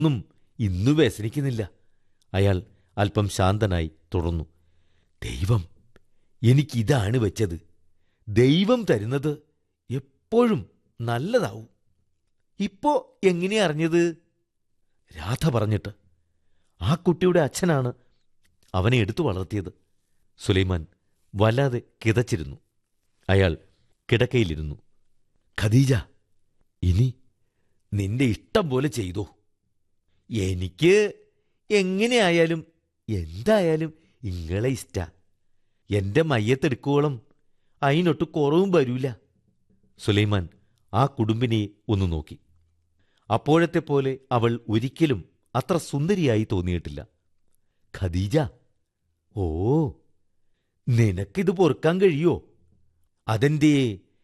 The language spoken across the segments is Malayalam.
ഒന്നും ഇന്നു വ്യസനിക്കുന്നില്ല അയാൾ അല്പം ശാന്തനായി തുടർന്നു ദൈവം എനിക്കിതാണ് വെച്ചത് ദൈവം തരുന്നത് എപ്പോഴും നല്ലതാവും ഇപ്പോ എങ്ങനെയാ അറിഞ്ഞത് രാധ പറഞ്ഞിട്ട് ആ കുട്ടിയുടെ അച്ഛനാണ് അവനെ എടുത്തു വളർത്തിയത് സുലൈമാൻ വല്ലാതെ കിതച്ചിരുന്നു അയാൾ കിടക്കയിലിരുന്നു ഖദീജ ഇനി നിന്റെ ഇഷ്ടം പോലെ ചെയ്തോ എനിക്ക് എങ്ങനെയായാലും എന്തായാലും ഇങ്ങളെ ഇഷ്ട എന്റെ മയ്യത്തെടുക്കോളം അതിനൊട്ട് കുറവും വരൂല സുലൈമാൻ ആ കുടുംബിനെ ഒന്ന് നോക്കി അപ്പോഴത്തെ പോലെ അവൾ ഒരിക്കലും അത്ര സുന്ദരിയായി തോന്നിയിട്ടില്ല ഖദീജ ഓ നിനക്കിത് പൊറുക്കാൻ കഴിയോ അതെന്തേ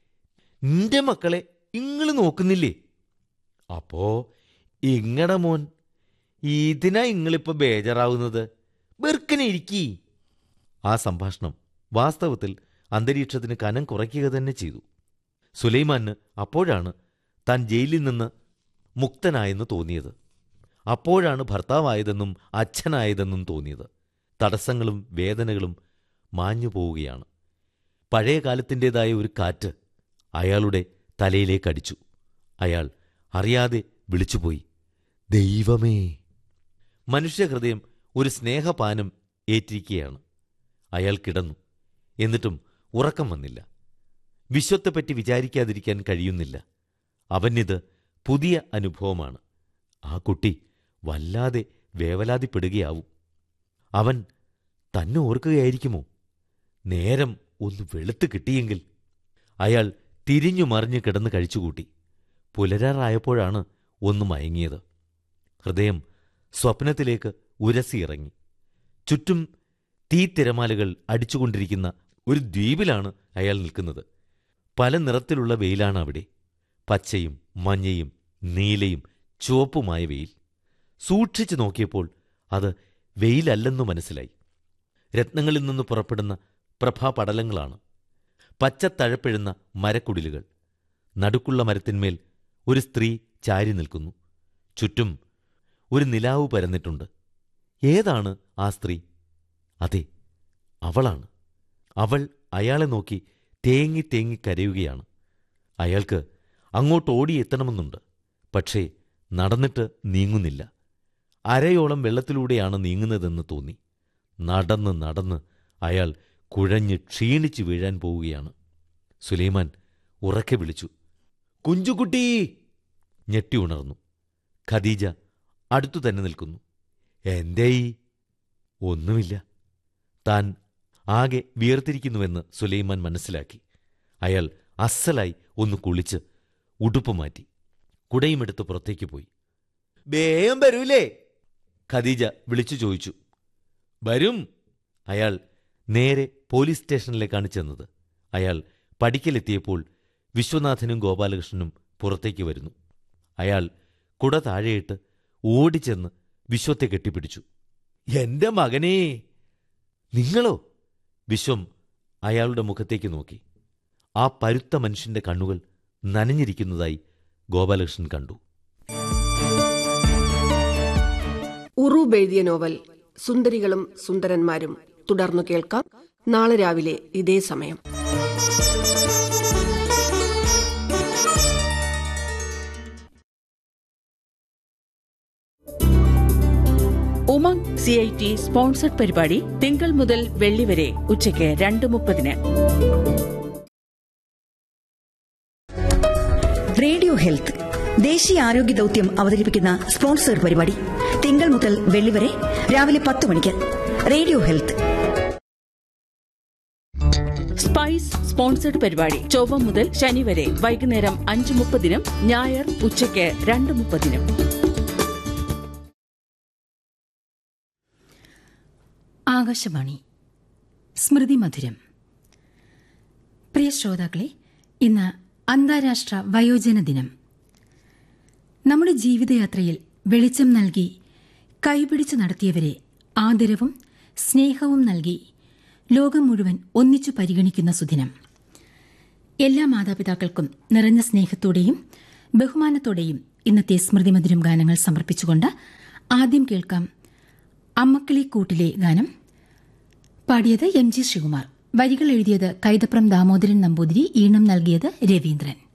നിന്റെ മക്കളെ ഇങ്ങള് നോക്കുന്നില്ലേ അപ്പോ ഇങ്ങടെ മോൻ ഇതിനാ ഇങ്ങളിപ്പോ ബേജാറാവുന്നത് വെറുക്കനെ ഇരിക്കീ ആ സംഭാഷണം വാസ്തവത്തിൽ അന്തരീക്ഷത്തിന് കനം കുറയ്ക്കുക തന്നെ ചെയ്തു സുലൈമാന് അപ്പോഴാണ് താൻ ജയിലിൽ നിന്ന് മുക്തനായെന്ന് തോന്നിയത് അപ്പോഴാണ് ഭർത്താവായതെന്നും അച്ഛനായതെന്നും തോന്നിയത് തടസ്സങ്ങളും വേദനകളും മാഞ്ഞു പോവുകയാണ് പഴയ കാലത്തിൻ്റെതായ ഒരു കാറ്റ് അയാളുടെ തലയിലേക്കടിച്ചു അയാൾ അറിയാതെ വിളിച്ചുപോയി ദൈവമേ മനുഷ്യഹൃദയം ഒരു സ്നേഹപാനം ഏറ്റിരിക്കുകയാണ് അയാൾ കിടന്നു എന്നിട്ടും ഉറക്കം വന്നില്ല വിശ്വത്തെപ്പറ്റി വിചാരിക്കാതിരിക്കാൻ കഴിയുന്നില്ല അവനിത് പുതിയ അനുഭവമാണ് ആ കുട്ടി വല്ലാതെ വേവലാതിപ്പെടുകയാവും അവൻ തന്നെ ഓർക്കുകയായിരിക്കുമോ നേരം ഒന്ന് വെളുത്ത് കിട്ടിയെങ്കിൽ അയാൾ തിരിഞ്ഞു മറിഞ്ഞു കിടന്ന് കഴിച്ചുകൂട്ടി പുലരാറായപ്പോഴാണ് ഒന്ന് മയങ്ങിയത് ഹൃദയം സ്വപ്നത്തിലേക്ക് ഉരസിയിറങ്ങി ചുറ്റും തീത്തിരമാലകൾ അടിച്ചുകൊണ്ടിരിക്കുന്ന ഒരു ദ്വീപിലാണ് അയാൾ നിൽക്കുന്നത് പല നിറത്തിലുള്ള വെയിലാണ് അവിടെ പച്ചയും മഞ്ഞയും നീലയും ചുവപ്പുമായ വെയിൽ സൂക്ഷിച്ചു നോക്കിയപ്പോൾ അത് വെയിലല്ലെന്നു മനസ്സിലായി രത്നങ്ങളിൽ നിന്ന് പുറപ്പെടുന്ന പ്രഭാപടലങ്ങളാണ് പച്ചത്തഴപ്പിഴുന്ന മരക്കുടിലുകൾ നടുക്കുള്ള മരത്തിന്മേൽ ഒരു സ്ത്രീ ചാരി നിൽക്കുന്നു ചുറ്റും ഒരു നിലാവ് പരന്നിട്ടുണ്ട് ഏതാണ് ആ സ്ത്രീ അതെ അവളാണ് അവൾ അയാളെ നോക്കി തേങ്ങി തേങ്ങി കരയുകയാണ് അയാൾക്ക് അങ്ങോട്ട് ഓടിയെത്തണമെന്നുണ്ട് പക്ഷേ നടന്നിട്ട് നീങ്ങുന്നില്ല അരയോളം വെള്ളത്തിലൂടെയാണ് നീങ്ങുന്നതെന്ന് തോന്നി നടന്ന് നടന്ന് അയാൾ കുഴഞ്ഞ് ക്ഷീണിച്ചു വീഴാൻ പോവുകയാണ് സുലൈമാൻ ഉറക്കെ വിളിച്ചു കുഞ്ചുകുട്ടി ഞെട്ടി ഉണർന്നു ഖദീജ അടുത്തു തന്നെ നിൽക്കുന്നു എന്തേയി ഒന്നുമില്ല താൻ ആകെ വിയർത്തിരിക്കുന്നുവെന്ന് സുലൈമാൻ മനസ്സിലാക്കി അയാൾ അസ്സലായി ഒന്ന് കുളിച്ച് ഉടുപ്പ് മാറ്റി കുടയുമെടുത്ത് പുറത്തേക്ക് പോയി വേഗം വരൂലേ ഖദീജ വിളിച്ചു ചോദിച്ചു വരും അയാൾ നേരെ പോലീസ് സ്റ്റേഷനിലേക്കാണ് ചെന്നത് അയാൾ പടിക്കലെത്തിയപ്പോൾ വിശ്വനാഥനും ഗോപാലകൃഷ്ണനും പുറത്തേക്ക് വരുന്നു അയാൾ കുട താഴെയിട്ട് ഓടിച്ചെന്ന് വിശ്വത്തെ കെട്ടിപ്പിടിച്ചു എന്റെ മകനേ നിങ്ങളോ വിശ്വം അയാളുടെ മുഖത്തേക്ക് നോക്കി ആ പരുത്ത മനുഷ്യന്റെ കണ്ണുകൾ നനഞ്ഞിരിക്കുന്നതായി ഗോപാലകൃഷ്ണൻ കണ്ടു ഉറൂബ് എഴുതിയ നോവൽ സുന്ദരികളും സുന്ദരന്മാരും തുടർന്നു കേൾക്കാം നാളെ രാവിലെ ഇതേ സമയം Umang C I T sponsored പരിപാടി തിങ്കൾ മുതൽ വെള്ളി വരെ ഉച്ചയ്ക്ക് രണ്ട് മുപ്പതിന് റേഡിയോ ഹെൽത്ത് ദേശീയ ആരോഗ്യ ദൌത്യം അവതരിപ്പിക്കുന്ന സ്പോൺസർ പരിപാടി തിങ്കൾ മുതൽ വെള്ളി വരെ രാവിലെ പത്ത് മണിക്ക് റേഡിയോ ഹെൽത്ത് സ്പൈസ് സ്പോൺസർഡ് പരിപാടി ചൊവ്വ മുതൽ ശനി വരെ വൈകുന്നേരം അഞ്ച് മുപ്പതിനും ഞായർ ഉച്ചയ്ക്ക് രണ്ട് മുപ്പതിനും ആകാശവാണി സ്മൃതി മധുരം പ്രിയ ശ്രോതാക്കളെ ഇന്ന് അന്താരാഷ്ട്ര വയോജന ദിനം നമ്മുടെ ജീവിതയാത്രയിൽ വെളിച്ചം നൽകി കൈപിടിച്ചു നടത്തിയവരെ ആദരവും സ്നേഹവും നൽകി ലോകം മുഴുവൻ ഒന്നിച്ചു പരിഗണിക്കുന്ന സുദിനം എല്ലാ മാതാപിതാക്കൾക്കും നിറഞ്ഞ സ്നേഹത്തോടെയും ബഹുമാനത്തോടെയും ഇന്നത്തെ സ്മൃതി മധുരം ഗാനങ്ങൾ സമർപ്പിച്ചുകൊണ്ട് ആദ്യം കേൾക്കാം അമ്മക്കിളി കൂട്ടിലെ ഗാനം പാടിയത് എം ജി ശ്രീകുമാർ വരികൾ എഴുതിയത് കൈതപ്രം ദാമോദരൻ നമ്പൂതിരി ഈണം നൽകിയത് രവീന്ദ്രൻ